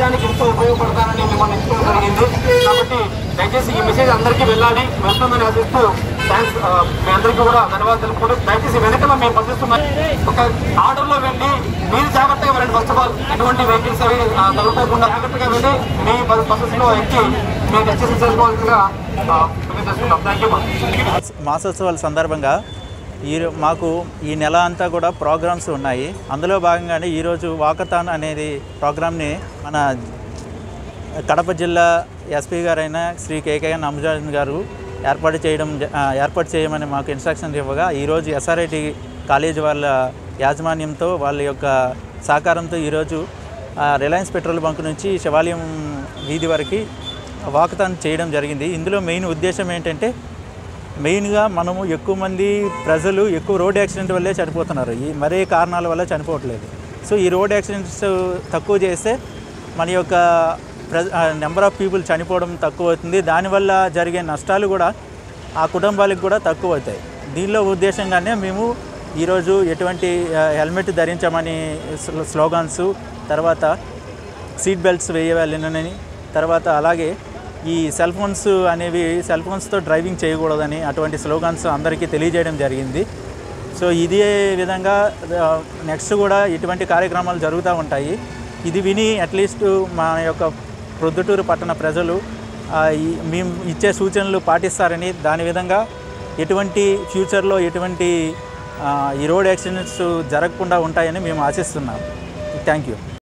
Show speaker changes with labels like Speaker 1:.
Speaker 1: సమాజానికి ఎంతో ఉపయోగపడతానని మిమ్మల్ని ఎంచుకోవడం జరిగింది కాబట్టి దయచేసి ఈ మెసేజ్ అందరికీ వెళ్ళాలి వెళ్తుందని ఆశిస్తూ థ్యాంక్స్ మీ అందరికీ కూడా ధన్యవాదాలు తెలుపుకుంటూ దయచేసి వెనకాల మేము పంపిస్తున్నాం ఒక ఆర్డర్లో వెళ్ళి మీరు జాగ్రత్తగా వెళ్ళండి ఫస్ట్ ఆఫ్ ఆల్ ఎటువంటి వెహికల్స్ అవి ఆ, తగులుకోకుండా జాగ్రత్తగా వెళ్ళి మీ బస్సెస్లో ఎక్కి మేము దయచేసి చేసుకోవాల్సిందిగా తెలియజేస్తున్నాం థ్యాంక్ యూ
Speaker 2: మాస- మాసోత్సవాల సందర్భంగా ఈ రో- మాకు ఈ నెల అంతా కూడా ప్రోగ్రామ్స్ ఉన్నాయి అందులో భాగంగానే ఈరోజు వాకథాన్ అనేది ప్రోగ్రామ్ని మన కడప జిల్లా ఎస్పీ గారైన శ్రీ కేకేఎన్ అంబుజాన్ గారు ఏర్పాటు చేయడం జ- ఆ, ఏర్పాటు చేయమని మాకు ఇన్స్ట్రక్షన్స్ ఇవ్వగా ఈరోజు ఎస్ఆర్ఐటి కాలేజ్ వాళ్ళ యాజమాన్యంతో వాళ్ళ యొక్క సహకారంతో ఈరోజు ఆ, రిలయన్స్ పెట్రోల్ బంక్ నుంచి శివాలయం వీధి వరకు వాకథాన్ చేయడం జరిగింది ఇందులో మెయిన్ ఉద్దేశం ఏంటంటే మెయిన్గా మనము ఎక్కువ మంది ప్రజలు ఎక్కువ రోడ్ యాక్సిడెంట్ వల్లే చనిపోతున్నారు ఈ మరే కారణాల వల్ల చనిపోవట్లేదు సో ఈ రోడ్ యాక్సిడెంట్స్ తక్కువ చేస్తే మన యొక్క ప్ర నెంబర్ ఆఫ్ పీపుల్ చనిపోవడం తక్కువ అవుతుంది దానివల్ల జరిగే నష్టాలు కూడా ఆ కుటుంబాలకు కూడా తక్కువ అవుతాయి దీనిలో ఉద్దేశంగానే మేము ఈరోజు ఎటువంటి ఆ, హెల్మెట్ ధరించమని స్లో- స్లోగాన్స్ తర్వాత సీట్ బెల్ట్స్ వేయవాలని తర్వాత అలాగే ఈ సెల్ ఫోన్స్ అనేవి సెల్ ఫోన్స్తో డ్రైవింగ్ చేయకూడదని అటువంటి స్లోగాన్స్ అందరికీ తెలియజేయడం జరిగింది సో ఇదే విధంగా నెక్స్ట్ కూడా ఇటువంటి కార్యక్రమాలు జరుగుతూ ఉంటాయి ఇది విని అట్లీస్ట్ మా యొక్క ప్రొద్దుటూరు పట్టణ ప్రజలు ఆ, ఈ- మేము ఇచ్చే సూచనలు పాటిస్తారని దాని విధంగా ఎటువంటి ఫ్యూచర్లో ఎటువంటి ఆ, ఈ రోడ్ యాక్సిడెంట్స్ జరగకుండా ఉంటాయని మేము ఆశిస్తున్నాం థ్యాంక్ యూ